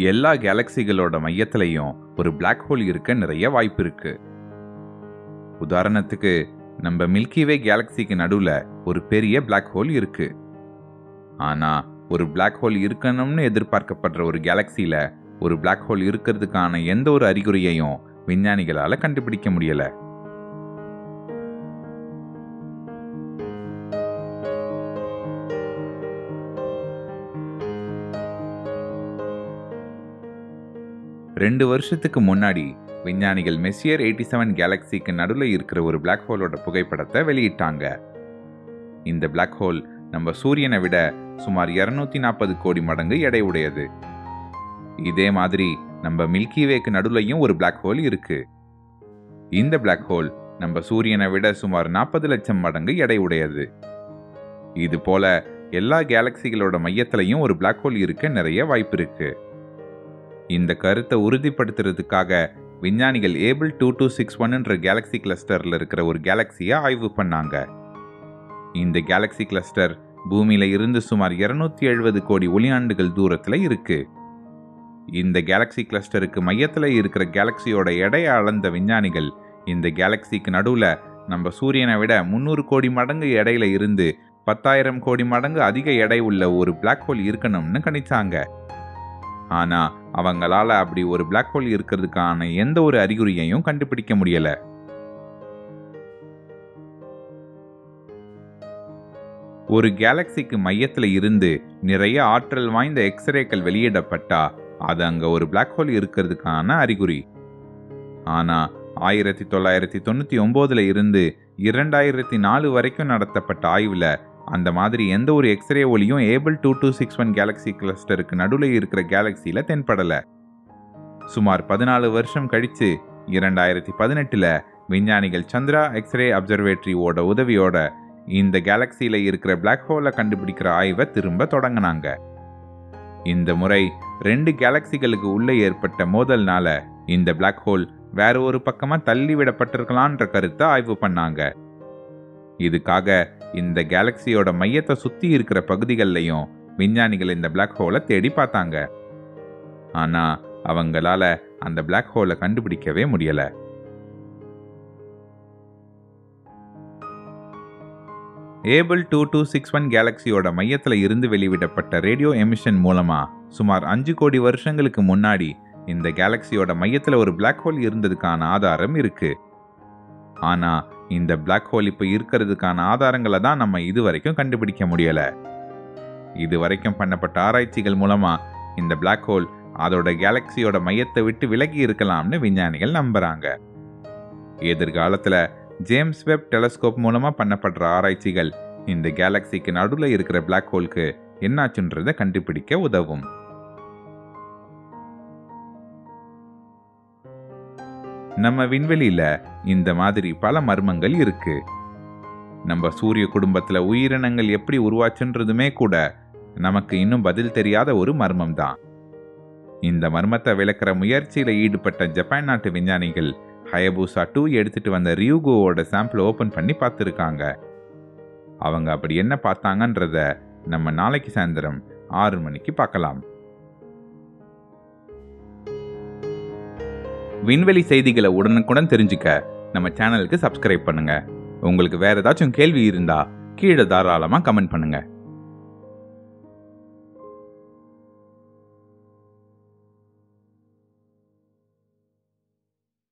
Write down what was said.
எல்லா கேலக்சிகளோட மையத்திலையும் ஒரு Black whole இருக்க நிறைய வாய்ப்பு இருக்கு உதாரணத்துக்கு நம்ம மில்கிவே கேலக்சிக்கு நடுவுல ஒரு பெரிய Black ஹோல் இருக்கு ஆனா ஒரு Black ஹோல் இருக்கணும்னு எதிர்பார்க்கப்படுற ஒரு கேலக்சியில ஒரு Black ஹோல் இருக்கிறதுக்கான எந்த ஒரு அறிகுறியையும் விஞ்ஞானிகளால கண்டுபிடிக்க முடியல ரெண்டு வருஷத்துக்கு முன்னாடி விஞ்ஞானிகள் மெசியர் எயிட்டி செவன் கேலக்சிக்கு நடுவில் இருக்கிற ஒரு Black ஹோலோட புகைப்படத்தை வெளியிட்டாங்க இந்த Black ஹோல் நம்ம சூரியனை விட சுமார் 240 நாற்பது கோடி மடங்கு எடை உடையது இதே மாதிரி நம்ம மில்கிவேக்கு நடுவுலையும் ஒரு Black ஹோல் இருக்கு இந்த Black ஹோல் நம்ம சூரியனை விட சுமார் நாற்பது லட்சம் மடங்கு எடை உடையது இது போல எல்லா கேலக்சிகளோட மையத்திலையும் ஒரு Black ஹோல் இருக்க நிறைய வாய்ப்பு இருக்கு இந்த கருத்தை உறுதிப்படுத்துறதுக்காக விஞ்ஞானிகள் ஏபிள் டூ டூ சிக்ஸ் ஒன்ன்ற கேலக்சி கிளஸ்டர்ல இருக்கிற ஒரு கேலக்சியை ஆய்வு பண்ணாங்க இந்த கேலக்சி கிளஸ்டர் பூமியில இருந்து சுமார் 270 எழுபது கோடி ஒளியாண்டுகள் தூரத்துல இருக்கு இந்த கேலக்சி கிளஸ்டருக்கு மையத்துல இருக்கிற கேலக்சியோட எடையை அளந்த விஞ்ஞானிகள் இந்த கேலக்சிக்கு நடுவுல நம்ம சூரியனை விட முந்நூறு கோடி மடங்கு எடையில இருந்து பத்தாயிரம் கோடி மடங்கு அதிக எடை உள்ள ஒரு Black ஹோல் இருக்கணும்னு கணிச்சாங்க ஆனா அவங்களால அப்படி ஒரு Black ஹோல் இருக்கிறதுக்கான எந்த ஒரு அறிகுறியையும் கண்டுபிடிக்க முடியல ஒரு கேலக்சிக்கு மையத்துல இருந்து நிறைய ஆற்றல் வாய்ந்த எக்ஸ்ரேக்கள் வெளியிடப்பட்டா அது அங்க ஒரு Black ஹோல் இருக்கிறதுக்கான அறிகுறி ஆனா ஆயிரத்தி தொள்ளாயிரத்தி தொண்ணூத்தி ஒன்பதுல இருந்து இரண்டாயிரத்தி நாலு வரைக்கும் நடத்தப்பட்ட ஆய்வுல அந்த மாதிரி எந்த ஒரு எக்ஸ்ரே ஒளியும் Abell two two six one galaxy கிளஸ்டருக்கு நடுவில் இருக்கிற கேலக்சியில தென்படல சுமார் பதினாலு வருஷம் கழிச்சு இரண்டாயிரத்தி பதினெட்டுல விஞ்ஞானிகள் சந்திரா எக்ஸ்ரே அப்சர்வேட்டரியோட உதவியோட இந்த கேலக்சியில இருக்கிற Black ஹோலை கண்டுபிடிக்கிற ஆய்வை திரும்ப தொடங்கினாங்க இந்த முறை ரெண்டு கேலக்சிகளுக்கு உள்ளே ஏற்பட்ட மோதல்னால இந்த Black ஹோல் வேற ஒரு பக்கமா தள்ளி விடப்பட்டிருக்கலான்ற கருத்தை ஆய்வு பண்ணாங்க இதுக்காக இந்த கேலக்சியோட மையத்தை சுத்தி இருக்கிற பகுதிகள்லையும் விஞ்ஞானிகள் இந்த Black ஹோலை தேடி பார்த்தாங்க ஆனா அவங்களால அந்த Black ஹோலை கண்டுபிடிக்கவே முடியல Abell two two six one கேலக்சியோட மையத்தில் இருந்து வெளிவிடப்பட்ட ரேடியோ எமிஷன் மூலமா சுமார் அஞ்சு கோடி வருஷங்களுக்கு முன்னாடி இந்த கேலக்சியோட மையத்தில் ஒரு Black ஹோல் இருந்ததுக்கான ஆதாரம் இருக்கு ஆனா இந்த Black ஹோல் இப்போ இருக்கிறதுக்கான ஆதாரங்களை தான் நம்ம இது வரைக்கும் கண்டுபிடிக்க முடியல இது வரைக்கும் பண்ணப்பட்ட ஆராய்ச்சிகள் மூலமா இந்த Black ஹோல் அதோட கேலக்சியோட மையத்தை விட்டு விலகி இருக்கலாம்னு விஞ்ஞானிகள் நம்புறாங்க எதிர்காலத்துல ஜேம்ஸ் வெப் டெலஸ்கோப் மூலமா பண்ணப்படுற ஆராய்ச்சிகள் இந்த கேலக்சிக்கு நடுவில் இருக்கிற Black ஹோலுக்கு என்னாச்சுன்றதை கண்டுபிடிக்க உதவும் நம்ம விண்வெளியில இந்த மாதிரி பல மர்மங்கள் இருக்கு நம்ம சூரிய குடும்பத்துல உயிரினங்கள் எப்படி உருவாச்சுன்றதுமே கூட நமக்கு இன்னும் பதில் தெரியாத ஒரு மர்மம் தான் இந்த மர்மத்தை விளக்குற முயற்சியில ஈடுபட்ட ஜப்பான் நாட்டு விஞ்ஞானிகள் ஹயபூசா டூ எடுத்துட்டு வந்த ரியூகோவோட சாம்பிள் ஓபன் பண்ணி பார்த்துருக்காங்க அவங்க அப்படி என்ன பார்த்தாங்கன்றத நம்ம நாளைக்கு சாயந்தரம் ஆறு மணிக்கு பார்க்கலாம் விண்வெளி செய்திகளை உடனுக்குடன் தெரிஞ்சுக்க நம்ம சேனலுக்கு சப்ஸ்கிரைப் பண்ணுங்க உங்களுக்கு வேற ஏதாச்சும் கேள்வி இருந்தா கீழே தாராளமா கமெண்ட் பண்ணுங்க